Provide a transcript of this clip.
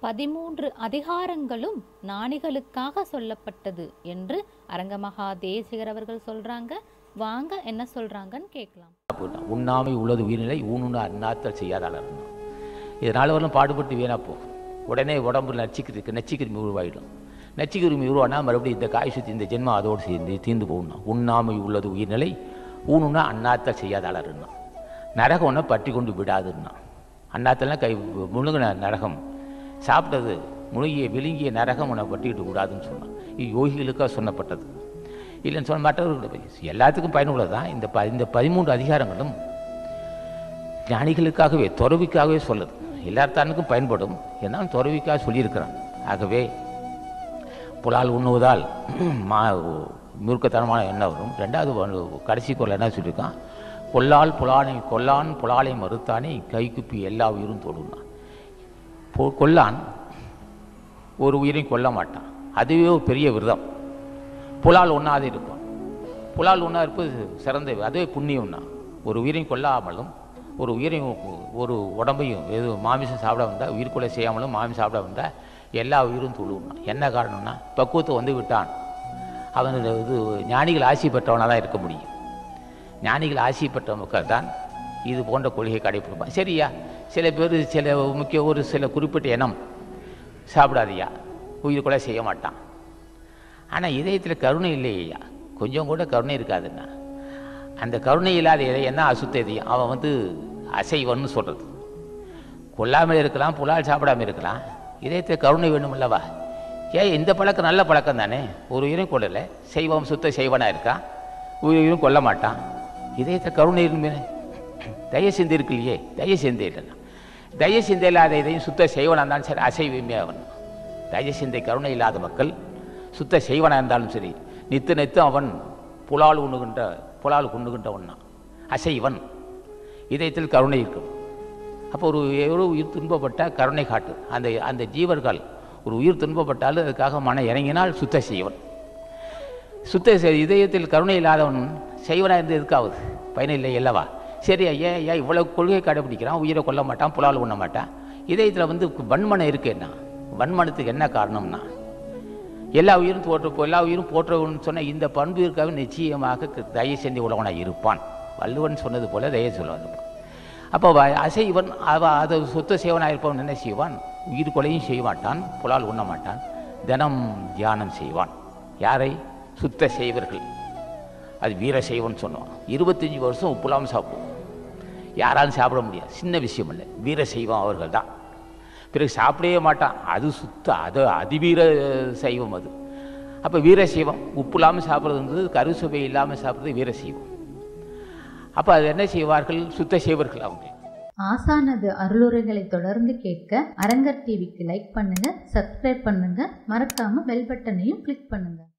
பதிமூன்று அதிகாரங்களும் ஞானிகளுக்காக சொல்லப்பட்டது என்று அரங்கமகா தேசிகர் அவர்கள் சொல்றாங்க வாங்க என்ன சொல்றாங்கன்னு கேட்கலாம் போட்டான் உண்ணாமை உள்ளது உயிர்நிலை ஊனுண்ண அந்நாத்தல் செய்யாதாளர் இதனால் வரலும் பாடுபட்டு வீணா போகும் உடனே உடம்பு நச்சுக்கிருக்கு நச்சுக்கிருமி உருவாயிடும் நச்சுக்கிருமி உருவானா மறுபடியும் இந்த காய் சுற்றி இந்த ஜென்மம் அதோடு சேர்ந்து தீர்ந்து போகணும் உண்ணாமை உள்ளது உயிர்நிலை ஊனுண்ணா அந்நாத்தல் செய்யாதாளர்னா நரகம் ஒன்றை பற்றி கொண்டு விடாதுன்னா அந்நாத்தல்னா கை முழுங்கின நரகம் சாப்பிட்டது முழுகிய விழுங்கிய நரகம் உன்னை பற்றிக்கிட்டு கூடாதுன்னு சொன்னான் இது யோகிகளுக்காக சொன்னப்பட்டது இல்லைன்னு சொன்ன மற்றவர்கள் எல்லாத்துக்கும் பயனுள்ளது தான் இந்த ப இந்த பதிமூன்று அதிகாரங்களும் ஞானிகளுக்காகவே துறவிக்காகவே சொல்லுது எல்லாத்தானுக்கும் பயன்படும் என்னால் துறவிக்காக சொல்லியிருக்கிறான் ஆகவே புலால் உண்ணுவதால் மா மூர்க்கத்தனமான எண்ணம் வரும் ரெண்டாவது வந்து கடைசி குரல் என்ன சொல்லியிருக்கான் கொல்லால் புலானை கொல்லான் புலாலை மறுத்தானே கைக்குப்பி எல்லா உயிரும் தொடுனான் பொ கொல்லான் ஒரு உயிரையும் கொல்ல மாட்டான் அதுவே ஒரு பெரிய விரதம் புலால் உண்ணாது இருப்பான் புலால் உண்ணா இருப்பது சிறந்த அதுவே புண்ணியம்னா ஒரு உயிரையும் கொல்லாமலும் ஒரு உயிரையும் ஒரு உடம்பையும் எது மாமிசம் சாப்பிட வந்தால் உயிர்கொலை செய்யாமலும் மாமிசம் சாப்பிட வந்தால் எல்லா உயிரும் துழுவுனா என்ன காரணம்னா பக்குவத்தை வந்து விட்டான் அவன் இது ஞானிகள் ஆசி பெற்றவனாக தான் இருக்க முடியும் ஞானிகள் ஆசி பெற்ற மக்கள் தான் இது போன்ற கொள்கையை கடைபிடிப்பான் சரியா சில பேர் சில முக்கிய ஒரு சில குறிப்பிட்ட இனம் சாப்பிடாதியா உயிர் கொலை செய்ய மாட்டான் ஆனால் இதயத்தில் கருணை இல்லையா கொஞ்சம் கூட கருணை இருக்காதுன்னா அந்த கருணை இல்லாத இதயம் என்ன அசுத்த இதயம் அவன் வந்து அசைவன்னு சொல்கிறது கொல்லாமல் இருக்கலாம் புலால் சாப்பிடாம இருக்கலாம் இதயத்தில் கருணை வேணுமில்லவா ஏன் இந்த பழக்கம் நல்ல பழக்கம் தானே ஒரு உயிரும் கொள்ளலை செய்வம் சுத்த செய்வனாக இருக்கான் உயிரும் கொல்ல மாட்டான் இதயத்தில் கருணை இருமே தய சிந்தை இருக்கு இல்லையே தய சிந்தை இல்லைன்னா தய சிந்தை இல்லாத இதையும் சுத்த செய்வனாக இருந்தாலும் சரி அசைவமே அவன் தய சிந்தை கருணை இல்லாத மக்கள் சுத்த செய்வனாக இருந்தாலும் சரி நித்து நித்து அவன் புலால் உண்ணுகின்ற புலால் உண்ணுகின்றவன் அசைவன் இதயத்தில் கருணை இருக்கும் அப்போ ஒரு எவ்வளோ உயிர் துன்பப்பட்டால் கருணை காட்டு அந்த அந்த ஜீவர்கள் ஒரு உயிர் துன்பப்பட்டாலும் அதுக்காக மன இறங்கினால் சுத்த செய்வன் சுத்த செய்- இதயத்தில் கருணை இல்லாதவன் செய்வனாக இருந்து எதுக்காவது பயனில்லை அல்லவா சரி ஏன் ஏன் இவ்வளோ கொள்கை கடைபிடிக்கிறான் உயிரை கொல்ல மாட்டான் புலால் உண்ண மாட்டான் இதயத்தில் வந்து வன்மனம் இருக்கேன்னா வன்மனத்துக்கு என்ன காரணம்னா எல்லா உயிரும் போற்ற எல்லா உயிரும் போற்றவன்னு சொன்ன இந்த பண்பு இருக்காக நிச்சயமாக க- தயை செஞ்சு உலகனாக இருப்பான் வள்ளுவன் சொன்னது போல தயை சொல்லுவான் அப்போ வ- அசைவன் அவ அதை சொத்த சேவனாக இருப்பவன் என்ன செய்வான் உயிர் கொலையும் செய்ய மாட்டான் புலால் உண்ண மாட்டான் தினம் தியானம் செய்வான் யாரை சுத்த செய்வர்கள் அது வீர செய்வன் சொன்னோம் இருபத்தஞ்சி வருஷம் உப்புலாம் சாப்பிடுவோம் யாராலும் சாப்பிட முடியாது சின்ன விஷயம் இல்லை வீர செய்வம் அவர்கள் தான் பிறகு சாப்பிடவே மாட்டான் அது சுத்த அது அதிவீர சைவம் அது அப்போ வீர சைவம் உப்பு இல்லாமல் சாப்பிட்றதுன்றது கருசுவை இல்லாமல் சாப்பிட்றது வீர சைவம் அப்போ அது என்ன செய்வார்கள் சுத்த செய்வர்கள் அவங்க ஆசானது அருளுரைகளை தொடர்ந்து கேட்க அரங்கர் டிவிக்கு லைக் பண்ணுங்க சப்ஸ்கிரைப் பண்ணுங்க மறக்காம பெல் பட்டனையும் கிளிக் பண்ணுங்க